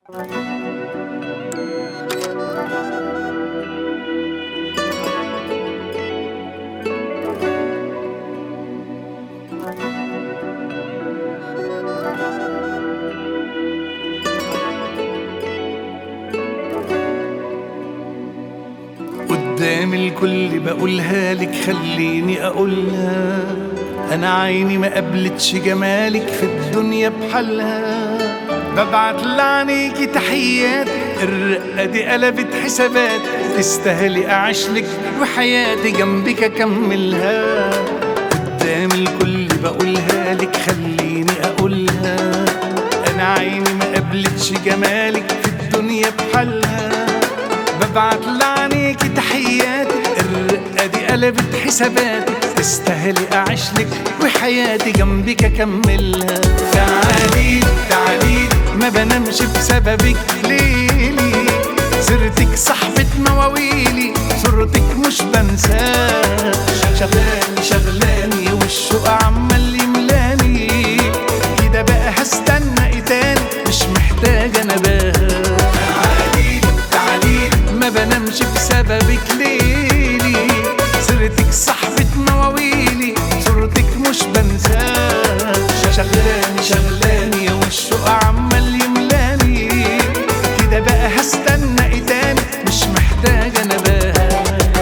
قدام الكل بقولها لك خليني اقولها انا عيني ما قبلتش جمالك في الدنيا بحالها ببعت لعنيكي تحيات الرقة دي قلبت حسابات تستاهلي اعيشلك وحياتي جنبك اكملها قدام الكل بقولها لك خليني اقولها انا عيني ما قبلتش جمالك في الدنيا بحالها ببعت لعنيكي تحياتي الرقة دي قلبت حساباتي تستاهلي أعيشلك وحياتي جنبك أكملها تعالي تعالي ما بنامش بسببك ليلي سيرتك صاحبة مواويلي صورتك مش بنساها شغلاني شغلاني والشوق عمال يملاني كده بقى هستنى ايه تاني مش محتاجة نباهة تعالي تعالي ما بنامش بسببك ليلي سيرتك صاحبة مواويلي صورتك مش بنساها شغلاني شغلاني والشوق عمال يملاني كده بقى هستنى ايه تاني مش محتاجة نباهة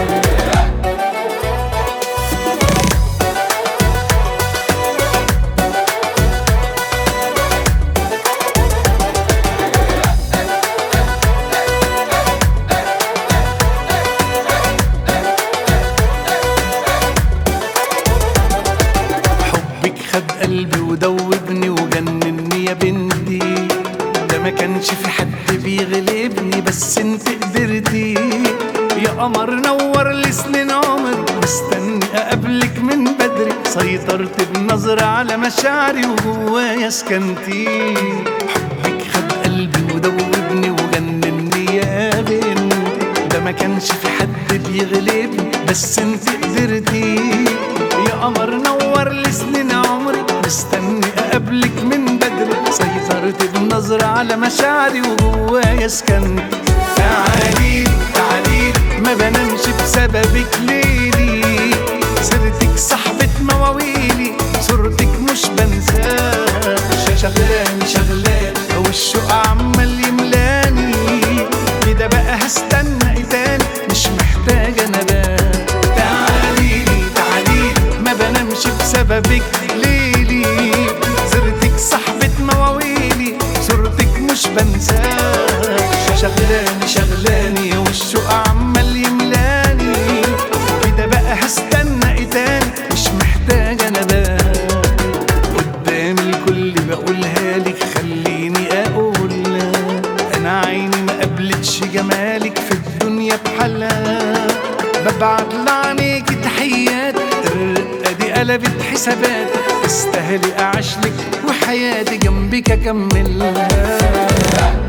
حبك خد قلبي ودوبني وجنني يا بنتي ده ما كانش في حد بيغلبني بس انت قدرتي يا قمر نور لي سنين عمر مستني اقابلك من بدري سيطرت بنظرة على مشاعري وجوايا سكنتي حبك خد قلبي ودوبني وجنني يا بنتي ده ما كانش في حد بيغلبني بس انت قدرتي يا قمر نور لي سنين عمري مستني اقابلك من بدري سيطرت بنظرة على مشاعري وجوايا سكنت تعالي تعالي ما بنامش بسببك ليلي سيرتك صاحبة مواويلي صورتك مش بنساها شغلاني شغلاني والشوق عمال يملاني كده بقى هستنى ايه تاني مش محتاجة نبات تعالي تعالي ما بنامش بسببك ليلي سيرتك صاحبة مواويلي صورتك مش بنساها شغلاني شغلاني والشوق عمال يملاني كده بقى هستنى ايه تاني مش محتاجة نبات قدام الكل بقولها لك خليني اقولها انا عيني ما قبلتش جمالك في الدنيا بحالها ببعت لعنيكي تحيات الرقة دي قلبت حسابات تستاهلي اعيشلك وحياتي جنبك اكملها